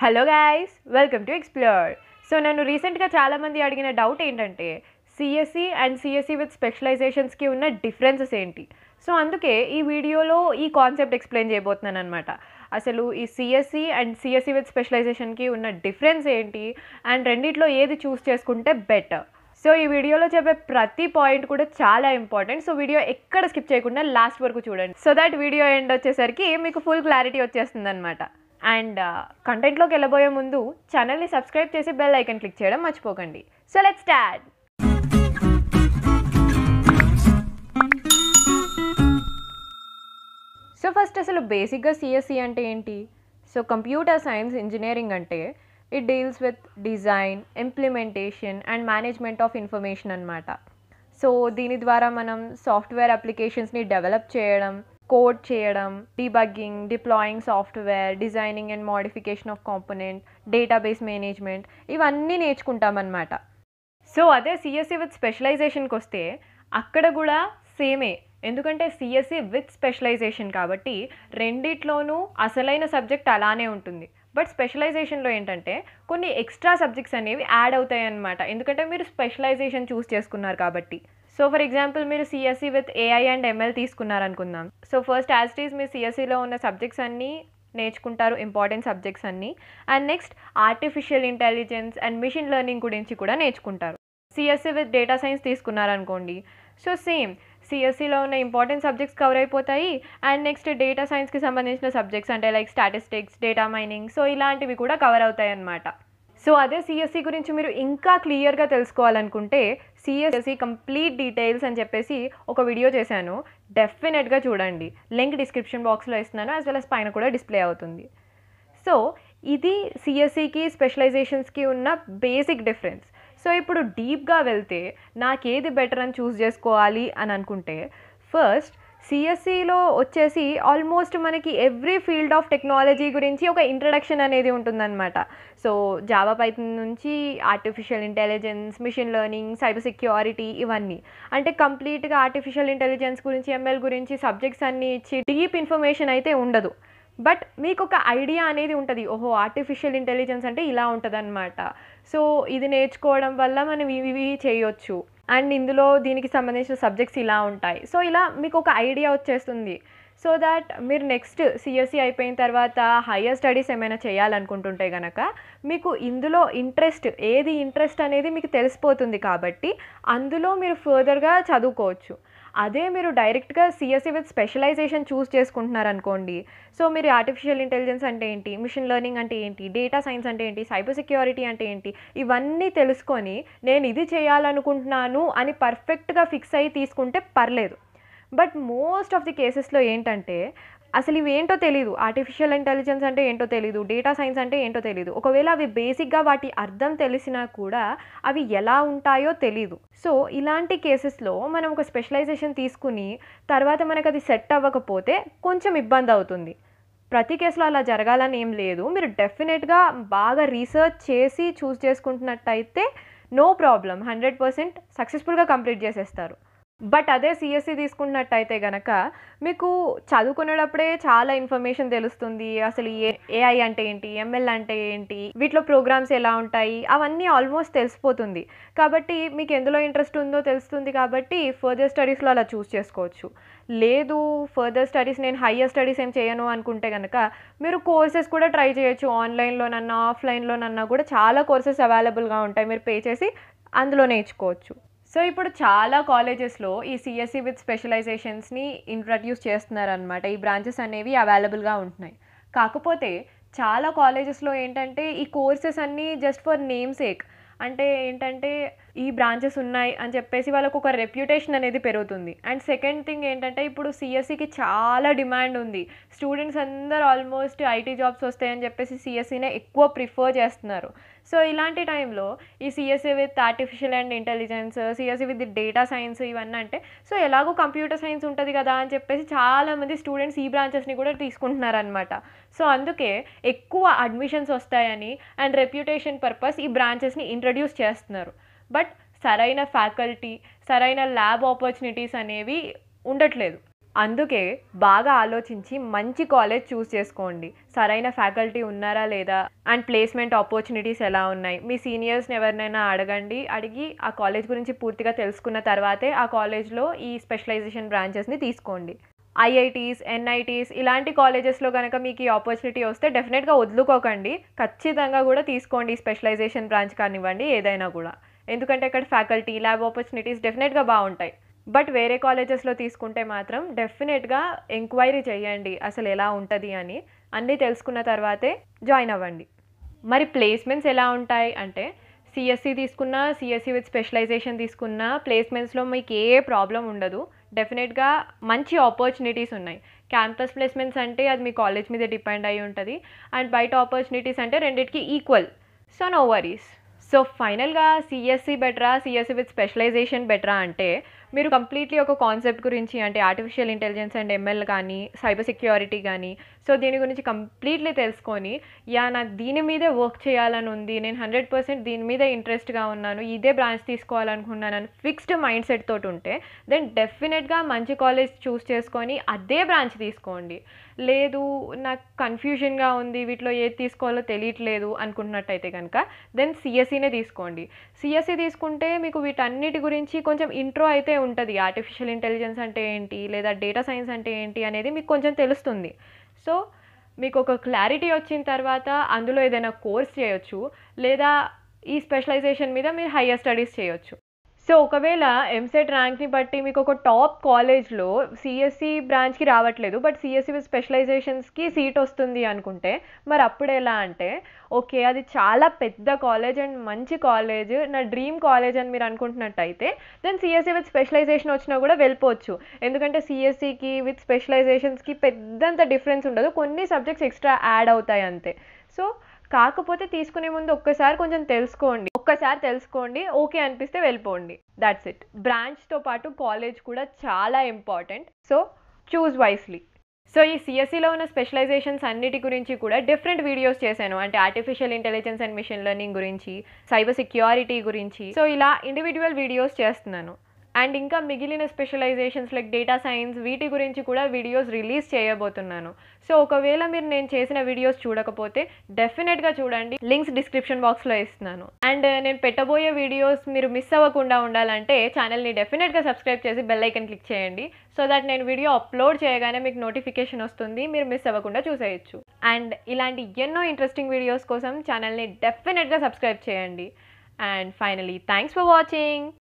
hello guys welcome to explore so నన్ను రీసెంట్గా చాలామంది అడిగిన డౌట్ ఏంటంటే సిఎస్సి అండ్ సిఎస్సి విత్ స్పెషలైజేషన్స్కి ఉన్న డిఫరెన్సెస్ ఏంటి సో అందుకే ఈ వీడియోలో ఈ కాన్సెప్ట్ ఎక్స్ప్లెయిన్ చేయబోతున్నాను అనమాట అసలు ఈ సిఎస్సి అండ్ సిఎస్సి విత్ స్పెషలైజేషన్కి ఉన్న డిఫరెన్స్ ఏంటి అండ్ రెండిట్లో ఏది చూస్ చేసుకుంటే బెటర్ సో ఈ వీడియోలో చెప్పే ప్రతి పాయింట్ కూడా చాలా ఇంపార్టెంట్ సో వీడియో ఎక్కడ స్కిప్ చేయకుండా లాస్ట్ వరకు చూడండి సో దట్ వీడియో ఎండ్ వచ్చేసరికి మీకు ఫుల్ క్లారిటీ వచ్చేస్తుంది అనమాట అండ్ కంటెంట్లోకి వెళ్ళబోయే ముందు ఛానల్ని సబ్స్క్రైబ్ చేసి బెల్ ఐకన్ క్లిక్ చేయడం మర్చిపోకండి so let start so first అసలు బేసిక్గా సిఎస్సి అంటే ఏంటి సో కంప్యూటర్ సైన్స్ ఇంజనీరింగ్ అంటే it deals with design implementation and management of information అనమాట సో దీని ద్వారా మనం సాఫ్ట్వేర్ అప్లికేషన్స్ని డెవలప్ చేయడం కోడ్ చేయడం debugging deploying software designing and modification of component database management ఇవన్నీ నేర్చుకుంటామన్నమాట సో అదే సిఎస్సి విత్ స్పెషలైజేషన్కి వస్తే అక్కడ కూడా సేమే ఎందుకంటే సిఎస్సి విత్ స్పెషలైజేషన్ కాబట్టి రెండిట్లోనూ అసలైన సబ్జెక్ట్ అలానే ఉంటుంది బట్ స్పెషలైజేషన్లో ఏంటంటే కొన్ని ఎక్స్ట్రా సబ్జెక్ట్స్ అనేవి యాడ్ అవుతాయి అన్నమాట ఎందుకంటే మీరు స్పెషలైజేషన్ చూస్ చేసుకున్నారు కాబట్టి సో ఫర్ ఎగ్జాంపుల్ మీరు CSE with AI and ML తీసుకున్నారనుకుందాం so first as it is మీరు సిఎస్సిలో ఉన్న సబ్జెక్ట్స్ అన్నీ నేర్చుకుంటారు ఇంపార్టెంట్ సబ్జెక్ట్స్ అన్నీ and next artificial intelligence and machine learning గురించి కూడా నేర్చుకుంటారు సిఎస్సి విత్ డేటా సైన్స్ తీసుకున్నారనుకోండి సో సేమ్ సిఎస్సిలో ఉన్న ఇంపార్టెంట్ సబ్జెక్ట్స్ కవర్ అయిపోతాయి అండ్ నెక్స్ట్ డేటా సైన్స్కి సంబంధించిన సబ్జెక్ట్స్ అంటే like statistics data mining so ఇలాంటివి కూడా కవర్ అవుతాయి అన్నమాట సో అదే సిఎస్సి గురించి మీరు ఇంకా క్లియర్గా తెలుసుకోవాలనుకుంటే సిఎస్సి కంప్లీట్ డీటెయిల్స్ అని చెప్పేసి ఒక వీడియో చేశాను డెఫినెట్గా చూడండి లింక్ డిస్క్రిప్షన్ బాక్స్లో ఇస్తున్నాను యాజ్ వెల్ అస్ పైన కూడా డిస్ప్లే అవుతుంది సో ఇది సిఎస్సికి స్పెషలైజేషన్స్కి ఉన్న బేసిక్ డిఫరెన్స్ సో ఇప్పుడు డీప్గా వెళ్తే నాకేది బెటర్ అని చూస్ చేసుకోవాలి అని అనుకుంటే ఫస్ట్ సిఎస్సిలో వచ్చేసి ఆల్మోస్ట్ మనకి ఎవ్రీ ఫీల్డ్ ఆఫ్ టెక్నాలజీ గురించి ఒక ఇంట్రడక్షన్ అనేది ఉంటుందన్నమాట సో జావా పైథన్ నుంచి artificial intelligence machine learning cyber security ఇవన్నీ అంటే కంప్లీట్గా ఆర్టిఫిషియల్ ఇంటెలిజెన్స్ గురించి ఎంఎల్ గురించి సబ్జెక్ట్స్ అన్నీ ఇచ్చి డీప్ ఇన్ఫర్మేషన్ అయితే ఉండదు బట్ మీకు ఒక ఐడియా అనేది ఉంటుంది ఓహో ఆర్టిఫిషియల్ ఇంటెలిజెన్స్ అంటే ఇలా ఉంటుంది అనమాట సో ఇది నేర్చుకోవడం వల్ల మనం ఇవి ఇవి చేయొచ్చు అండ్ ఇందులో దీనికి సంబంధించిన సబ్జెక్ట్స్ ఇలా ఉంటాయి సో ఇలా మీకు ఒక ఐడియా వచ్చేస్తుంది సో దాట్ మీరు నెక్స్ట్ సిఎస్సి అయిపోయిన తర్వాత హయ్యర్ స్టడీస్ ఏమైనా చేయాలనుకుంటుంటే కనుక మీకు ఇందులో ఇంట్రెస్ట్ ఏది ఇంట్రెస్ట్ అనేది మీకు తెలిసిపోతుంది కాబట్టి అందులో మీరు ఫర్దర్గా చదువుకోవచ్చు అదే మీరు డైరెక్ట్గా సిఎస్సి విత్ స్పెషలైజేషన్ చూస్ చేసుకుంటున్నారనుకోండి సో మీరు ఆర్టిఫిషియల్ ఇంటెలిజెన్స్ అంటే ఏంటి మిషన్ లెర్నింగ్ అంటే ఏంటి డేటా సైన్స్ అంటే ఏంటి సైబర్ సెక్యూరిటీ అంటే ఏంటి ఇవన్నీ తెలుసుకొని నేను ఇది చేయాలనుకుంటున్నాను అని పర్ఫెక్ట్గా ఫిక్స్ అయ్యి తీసుకుంటే పర్లేదు బట్ మోస్ట్ ఆఫ్ ది కేసెస్లో ఏంటంటే అసలు ఇవి ఏంటో తెలీదు ఆర్టిఫిషియల్ ఇంటెలిజెన్స్ అంటే ఏంటో తెలీదు డేటా సైన్స్ అంటే ఏంటో తెలీదు ఒకవేళ అవి బేసిక్గా వాటి అర్థం తెలిసినా కూడా అవి ఎలా ఉంటాయో తెలీదు సో ఇలాంటి కేసెస్లో మనం ఒక స్పెషలైజేషన్ తీసుకుని తర్వాత మనకు అది సెట్ అవ్వకపోతే కొంచెం ఇబ్బంది అవుతుంది ప్రతి కేసులో అలా జరగాలని ఏం లేదు మీరు డెఫినెట్గా బాగా రీసెర్చ్ చేసి చూస్ చేసుకుంటున్నట్టయితే నో ప్రాబ్లం హండ్రెడ్ పర్సెంట్ సక్సెస్ఫుల్గా కంప్లీట్ చేసేస్తారు బట్ అదే సిఎస్సి తీసుకున్నట్టయితే గనక మీకు చదువుకునేటప్పుడే చాలా ఇన్ఫర్మేషన్ తెలుస్తుంది అసలు ఏ ఏఐ అంటే ఏంటి ఎంఎల్ అంటే ఏంటి వీటిలో ప్రోగ్రామ్స్ ఎలా ఉంటాయి అవన్నీ ఆల్మోస్ట్ తెలిసిపోతుంది కాబట్టి మీకు ఎందులో ఇంట్రెస్ట్ ఉందో తెలుస్తుంది కాబట్టి ఫర్దర్ స్టడీస్లో అలా చూస్ చేసుకోవచ్చు లేదు ఫర్దర్ స్టడీస్ నేను హయ్యర్ స్టడీస్ ఏం చేయను అనుకుంటే కనుక మీరు కోర్సెస్ కూడా ట్రై చేయొచ్చు ఆన్లైన్లోనన్నా ఆఫ్లైన్లోనన్నా కూడా చాలా కోర్సెస్ అవైలబుల్గా ఉంటాయి మీరు పే చేసి అందులో నేర్చుకోవచ్చు సో ఇప్పుడు చాలా కాలేజెస్లో ఈ సిఎస్సి విత్ స్పెషలైజేషన్స్ని ఇంట్రడ్యూస్ చేస్తున్నారనమాట ఈ బ్రాంచెస్ అనేవి అవైలబుల్గా ఉంటున్నాయి కాకపోతే చాలా కాలేజెస్లో ఏంటంటే ఈ కోర్సెస్ అన్నీ జస్ట్ ఫర్ నేమ్ సేక్ అంటే ఏంటంటే ఈ బ్రాంచెస్ ఉన్నాయి అని చెప్పేసి వాళ్ళకు ఒక రెప్యుటేషన్ అనేది పెరుగుతుంది అండ్ సెకండ్ థింగ్ ఏంటంటే ఇప్పుడు సిఎస్సికి చాలా డిమాండ్ ఉంది స్టూడెంట్స్ అందరు ఆల్మోస్ట్ ఐటీ జాబ్స్ వస్తాయని చెప్పేసి సిఎస్సినే ఎక్కువ ప్రిఫర్ చేస్తున్నారు సో ఇలాంటి టైంలో ఈ CSE with artificial and intelligence CSE with data science ఇవన్నీ అంటే సో ఎలాగో కంప్యూటర్ సైన్స్ ఉంటుంది కదా అని చెప్పేసి చాలామంది స్టూడెంట్స్ ఈ బ్రాంచెస్ని కూడా తీసుకుంటున్నారనమాట సో అందుకే ఎక్కువ అడ్మిషన్స్ వస్తాయని అండ్ రెప్యుటేషన్ పర్పస్ ఈ బ్రాంచెస్ని ఇంట్రడ్యూస్ చేస్తున్నారు బట్ సరైన ఫ్యాకల్టీ సరైన ల్యాబ్ ఆపర్చునిటీస్ అనేవి ఉండట్లేదు అందుకే బాగా ఆలోచించి మంచి కాలేజ్ చూస్ చేసుకోండి సరైన ఫ్యాకల్టీ ఉన్నారా లేదా అండ్ ప్లేస్మెంట్ ఆపర్చునిటీస్ ఎలా ఉన్నాయి మీ సీనియర్స్ని ఎవరినైనా అడగండి అడిగి ఆ కాలేజ్ గురించి పూర్తిగా తెలుసుకున్న తర్వాతే ఆ కాలేజ్లో ఈ స్పెషలైజేషన్ బ్రాంచెస్ని తీసుకోండి ఐఐటీస్ ఎన్ఐటీస్ ఇలాంటి కాలేజెస్లో కనుక మీకు ఈ ఆపర్చునిటీ వస్తే డెఫినెట్గా వదులుకోకండి ఖచ్చితంగా కూడా తీసుకోండి స్పెషలైజేషన్ బ్రాంచ్ కానివ్వండి ఏదైనా కూడా ఎందుకంటే అక్కడ ఫ్యాకల్టీ ల్యాబ్ ఆపర్చునిటీస్ డెఫినెట్గా బాగుంటాయి బట్ వేరే కాలేజెస్లో తీసుకుంటే మాత్రం డెఫినెట్గా ఎంక్వైరీ చేయండి అసలు ఎలా ఉంటుంది అని అన్నీ తెలుసుకున్న తర్వాతే జాయిన్ అవ్వండి మరి ప్లేస్మెంట్స్ ఎలా ఉంటాయి అంటే సిఎస్సి తీసుకున్నా సిఎస్సి విత్ స్పెషలైజేషన్ తీసుకున్నా ప్లేస్మెంట్స్లో మీకు ఏ ప్రాబ్లం ఉండదు డెఫినెట్గా మంచి ఆపర్చునిటీస్ ఉన్నాయి క్యాంపస్ ప్లేస్మెంట్స్ అంటే అది మీ కాలేజ్ మీద డిపెండ్ అయి ఉంటుంది అండ్ బయట ఆపర్చునిటీస్ అంటే రెండింటికి equal so no worries so ఫైనల్గా సిఎస్సి బెటరా సిఎస్సి విత్ స్పెషలైజేషన్ బెటరా అంటే మీరు కంప్లీట్లీ ఒక కాన్సెప్ట్ గురించి అంటే ఆర్టిఫిషియల్ ఇంటెలిజెన్స్ అండ్ ఎంఎల్ కానీ సైబర్ సెక్యూరిటీ కానీ సో దీని గురించి కంప్లీట్లీ తెలుసుకొని యా నాకు దీని మీదే వర్క్ చేయాలని ఉంది నేను హండ్రెడ్ పర్సెంట్ దీని మీద ఇంట్రెస్ట్గా ఉన్నాను ఇదే బ్రాంచ్ తీసుకోవాలనుకున్నాను అని ఫిక్స్డ్ మైండ్ సెట్ తోటి ఉంటే దెన్ డెఫినెట్గా మంచి కాలేజ్ చూస్ చేసుకొని అదే బ్రాంచ్ తీసుకోండి లేదు నాకు కన్ఫ్యూజన్గా ఉంది వీటిలో ఏది తీసుకోవాలో తెలియట్లేదు అనుకుంటున్నట్టయితే కనుక దెన్ సిఎస్సినే తీసుకోండి సిఎస్సి తీసుకుంటే మీకు వీటన్నిటి గురించి కొంచెం ఇంట్రో అయితే ఉంటుంది ఆర్టిఫిషియల్ ఇంటెలిజెన్స్ అంటే ఏంటి లేదా డేటా సైన్స్ అంటే ఏంటి అనేది మీకు కొంచెం తెలుస్తుంది సో మీకు ఒక క్లారిటీ వచ్చిన తర్వాత అందులో ఏదైనా కోర్స్ చేయొచ్చు లేదా ఈ స్పెషలైజేషన్ మీద మీరు హయ్యర్ స్టడీస్ చేయొచ్చు సో ఒకవేళ ఎంసెట్ ర్యాంక్ని బట్టి మీకు ఒక టాప్ కాలేజ్లో సిఎస్సి బ్రాంచ్కి రావట్లేదు బట్ సిఎస్సి విత్ స్పెషలైజేషన్స్కి సీట్ వస్తుంది అనుకుంటే మరి అప్పుడు ఎలా అంటే ఓకే అది చాలా పెద్ద కాలేజ్ అండ్ మంచి కాలేజ్ నా డ్రీమ్ కాలేజ్ అని మీరు అనుకుంటున్నట్టయితే దెన్ సిఎస్సి విత్ స్పెషలైజేషన్ వచ్చినా కూడా వెళ్ళిపోవచ్చు ఎందుకంటే సిఎస్సికి విత్ స్పెషలైజేషన్స్కి పెద్దంత డిఫరెన్స్ ఉండదు కొన్ని సబ్జెక్ట్స్ ఎక్స్ట్రా యాడ్ అవుతాయి అంతే సో కాకపోతే తీసుకునే ముందు ఒక్కసారి కొంచెం తెలుసుకోండి ఒక్కసారి తెలుసుకోండి ఓకే అనిపిస్తే వెళ్ళిపోండి దాట్స్ ఇట్ బ్రాంచ్తో పాటు కాలేజ్ కూడా చాలా important so choose wisely so ఈ సిఎస్సిలో ఉన్న స్పెషలైజేషన్స్ అన్నిటి గురించి కూడా డిఫరెంట్ వీడియోస్ చేశాను అంటే artificial intelligence and machine learning గురించి సైబర్ సెక్యూరిటీ గురించి సో ఇలా ఇండివిజువల్ వీడియోస్ చేస్తున్నాను అండ్ ఇంకా మిగిలిన స్పెషలైజేషన్స్ లైక్ డేటా సైన్స్ వీటి గురించి కూడా వీడియోస్ రిలీజ్ చేయబోతున్నాను సో ఒకవేళ మీరు నేను చేసిన వీడియోస్ చూడకపోతే డెఫినెట్గా చూడండి లింక్స్ డిస్క్రిప్షన్ బాక్స్లో ఇస్తున్నాను అండ్ నేను పెట్టబోయే వీడియోస్ మీరు మిస్ అవ్వకుండా ఉండాలంటే ఛానల్ని డెఫినెట్గా సబ్స్క్రైబ్ చేసి బెల్ ఐకన్ క్లిక్ చేయండి సో దట్ నేను వీడియో అప్లోడ్ చేయగానే మీకు నోటిఫికేషన్ వస్తుంది మీరు మిస్ అవ్వకుండా చూసేయచ్చు అండ్ ఇలాంటి ఎన్నో ఇంట్రెస్టింగ్ వీడియోస్ కోసం ఛానల్ని డెఫినెట్గా సబ్స్క్రైబ్ చేయండి and finally thanks for watching